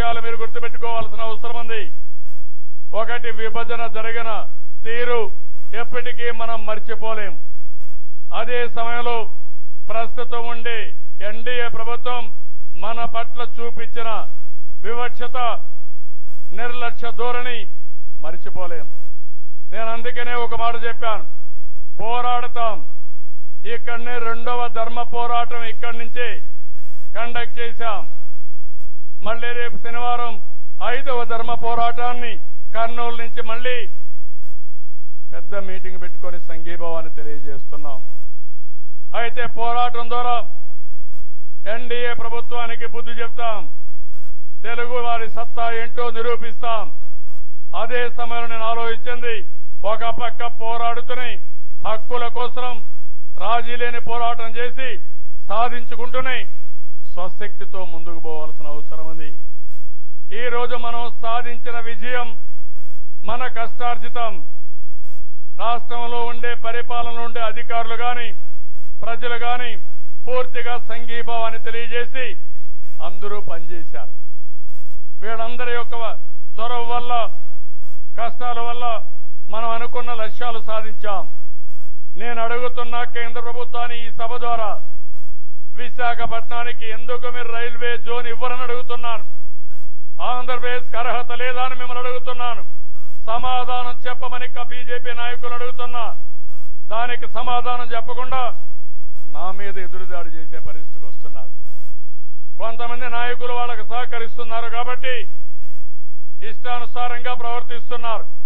విషయాలు మీరు గుర్తుపెట్టుకోవాల్సిన అవసరం ఉంది ఒకటి విభజన జరిగిన తీరు ఎప్పటికీ మనం మర్చిపోలేం అదే సమయంలో ప్రస్తుతం ఉండే ఎన్డీఏ ప్రభుత్వం మన పట్ల చూపించిన వివక్షత నిర్లక్ష్య ధోరణి మర్చిపోలేం నేను అందుకనే ఒక మాట చెప్పాను పోరాడతాం ఇక్కడనే రెండవ ధర్మ పోరాటం ఇక్కడి నుంచే కండక్ట్ చేశాం మళ్ళీ రేపు శనివారం ఐదవ ధర్మ పోరాటాన్ని కర్నూలు నుంచి మళ్ళీ పెద్ద మీటింగ్ పెట్టుకొని సంఘీభావాన్ని తెలియజేస్తున్నాం అయితే పోరాటం ద్వారా ఎన్డీఏ ప్రభుత్వానికి బుద్ధి చెప్తాం తెలుగు వారి సత్తా ఏంటో నిరూపిస్తాం అదే సమయంలో నేను ఆలోచించింది ఒక పక్క పోరాడుతూనే హక్కుల కోసం రాజీ లేని పోరాటం చేసి సాధించుకుంటూనే స్వశక్తితో ముందుకు పోవాల్సిన అవసరం ఉంది ఈ రోజు మనం సాధించిన విజయం మన కష్టార్జితం రాష్ట్రంలో ఉండే పరిపాలన ఉండే అధికారులు గాని ప్రజలు గాని పూర్తిగా సంఘీభావాన్ని తెలియజేసి అందరూ పనిచేశారు వీళ్ళందరి యొక్క చొరవ వల్ల కష్టాల వల్ల మనం అనుకున్న లక్ష్యాలు సాధించాం నేను అడుగుతున్న కేంద్ర ప్రభుత్వాన్ని ఈ సభ ద్వారా విశాఖపట్నానికి ఎందుకు మీరు రైల్వే జోన్ ఇవ్వరని అడుగుతున్నాను ఆంధ్రప్రదేశ్ అర్హత లేదా అని మిమ్మల్ని అడుగుతున్నాను సమాధానం చెప్పమని బీజేపీ నాయకులు అడుగుతున్నా దానికి సమాధానం చెప్పకుండా నా మీద ఎదురుదాడి చేసే పరిస్థితికి వస్తున్నారు కొంతమంది నాయకులు వాళ్ళకు సహకరిస్తున్నారు కాబట్టి ఇష్టానుసారంగా ప్రవర్తిస్తున్నారు